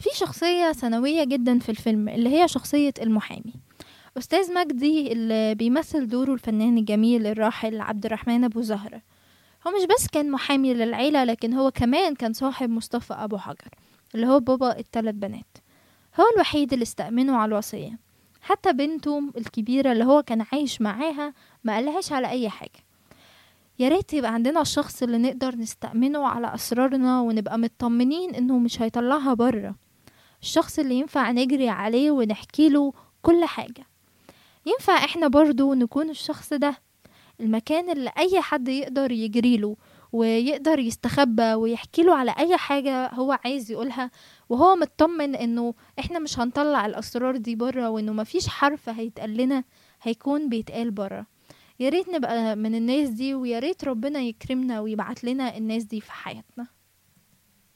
في شخصية ثانوية جدا في الفيلم اللي هي شخصية المحامي أستاذ مجدي اللي بيمثل دوره الفنان الجميل الراحل عبد الرحمن أبو زهرة هو مش بس كان محامي للعيلة لكن هو كمان كان صاحب مصطفى أبو حجر اللي هو بابا التلات بنات هو الوحيد اللي استأمنه على الوصية حتى بنته الكبيرة اللي هو كان عايش معاها ما قالهاش على أي حاجة يا ريت يبقى عندنا الشخص اللي نقدر نستأمنه على أسرارنا ونبقى مطمنين إنه مش هيطلعها بره الشخص اللي ينفع نجري عليه ونحكي له كل حاجة ينفع احنا برضو نكون الشخص ده المكان اللي أي حد يقدر يجريله ويقدر يستخبى ويحكي له على أي حاجة هو عايز يقولها وهو مطمن إنه إحنا مش هنطلع الأسرار دي بره وإنه مفيش حرف هيتقال لنا هيكون بيتقال بره يا ريت نبقى من الناس دي ويا ريت ربنا يكرمنا ويبعت لنا الناس دي في حياتنا